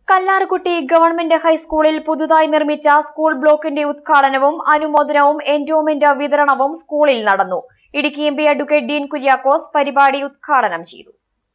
Kallarkutty government ഹൈസ്കൂളിൽ പുതുതായി നിർമ്മിച്ച സ്കൂൾ ബ്ലോക്കിന്റെ ഉദ്ഘാടനവും അനുമോദനവും എൻഡോമെന്റ് വിതരണവും സ്കൂളിൽ നടന്നു Idukki M P advocate Dean Kuriakose പരിപാടി ഉദ്ഘാടനം ചെയ്തു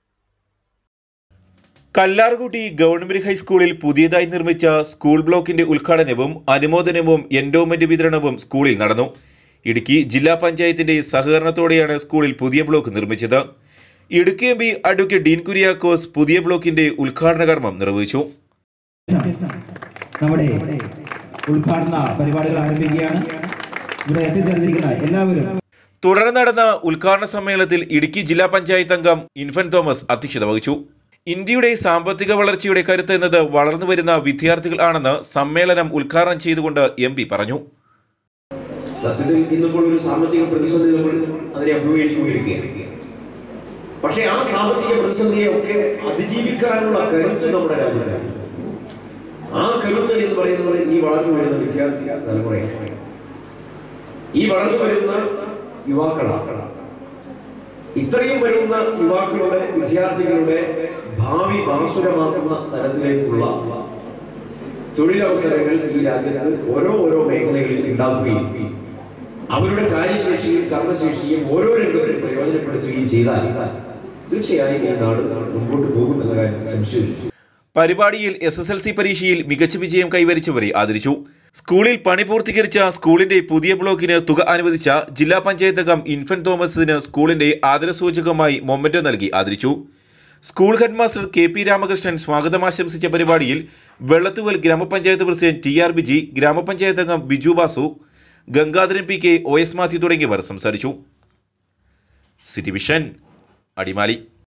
കല്ലാർകുട്ടി ഗവൺമെന്റ് ഹൈസ്കൂളിൽ പുതിയതായി നിർമ്മിച്ച സ്കൂൾ ബ്ലോക്കിന്റെ ഉദ്ഘാടനവും അനുമോദനവും എൻഡോമെന്റ് വിതരണവും സ്കൂളിൽ നടന്നു ഇടുക്കി ജില്ലാ പഞ്ചായത്തിന്റെ സഹകരണത്തോടെയാണ് സ്കൂളിൽ പുതിയ ബ്ലോക്ക് നിർമ്മിച്ചത് Idukki M P advocate Dean Kuriakose പുതിയ ബ്ലോക്കിന്റെ ഉദ്ഘാടന കർമ്മം നിർവഹിച്ചു നമ്മുടെ ഉദ്ഘാടന പരിപാടികൾ ആരംഭിക്കുകയാണ് ഇവിടെ എത്തിച്ചേർന്നിരിക്കുന്ന എല്ലാവരും തുടർന്ന് നടന്ന ഉദ്ഘാടന സമ്മേളനത്തിൽ ഇടുക്കി ജില്ലാ പഞ്ചായത്ത് അംഗം ഇൻഫൻ തോമസ് അധ്യക്ഷത വഹിച്ചു ഇന്ത്യയുടെ സാമ്പത്തിക വളർച്ചയുടെ കരുത്ത് എന്നത് വളർന്നു വരുന്ന വിദ്യാർത്ഥികൾ ആണെന്ന് സമ്മേളനം ഉദ്ഘാടനം ചെയ്തുകൊണ്ട് എം പി പറഞ്ഞു സത്യത്തിൽ ഇന്നിപ്പോൾ ഒരു സാമ്പത്തിക പ്രതിസന്ധി നമ്മൾ അതിനെ അഭിമുഖീകരിച്ചുകൊണ്ടിരിക്കുകയാണ് പക്ഷേ ആ സാമ്പത്തിക പ്രതിസന്ധിയെ ഒക്കെ അതിജീവിക്കാനുള്ള കരുത്ത് നമ്മുടെ രാജ്യത്തിലാണ് ആ കരുത്ത് എന്ന് പറയുന്നത് ഈ വളർന്നു വരുന്ന വിദ്യാർത്ഥി തലമുറയാണ് ഈ വളർന്നു വരുന്ന യുവാക്കളാണ് ഇത്രയും വരുന്ന യുവാക്കളുടെ വിദ്യാർത്ഥികളുടെ ഭാവി ബാസുരമാക്കുന്ന തരത്തിലേക്കുള്ള തൊഴിലവസരങ്ങൾ ഈ രാജ്യത്ത് ഓരോ ഓരോ മേഖലകളിൽ ഉണ്ടാക്കുകയും അവരുടെ കാര്യശേഷിയും കർമ്മശേഷിയും ഓരോ രംഗത്തും പ്രയോജനപ്പെടുത്തുകയും ചെയ്താൽ തീർച്ചയായും ഈ നാട് മുമ്പോട്ട് പോകും എന്ന കാര്യത്തിൽ സംശയമില്ല പരിപാടിയിൽ എസ് എസ് എൽ സി പരീക്ഷയിൽ മികച്ച വിജയം കൈവരിച്ചവരെ ആദരിച്ചു സ്കൂളിൽ പണി പൂർത്തീകരിച്ച സ്കൂളിന്റെ പുതിയ ബ്ലോക്കിന് തുക അനുവദിച്ച ജില്ലാ പഞ്ചായത്ത് അംഗം ഇൻഫൻ തോമസിന് സ്കൂളിന്റെ ആദരസൂചകമായി മൊമെന്റോ നൽകി ആദരിച്ചു school headmaster K P Ramakrishnan സ്വാഗതം ആശംസിച്ച പരിപാടിയിൽ വെള്ളത്തുവൽ ഗ്രാമപഞ്ചായത്ത് പ്രസിഡന്റ് ടി ആർ ബിജി ഗ്രാമപഞ്ചായത്ത് അംഗം Biju Basu Gangadharan P K O S Mathew തുടങ്ങിയവർ സംസാരിച്ചു സിറ്റി വിഷൻ അടിമാലി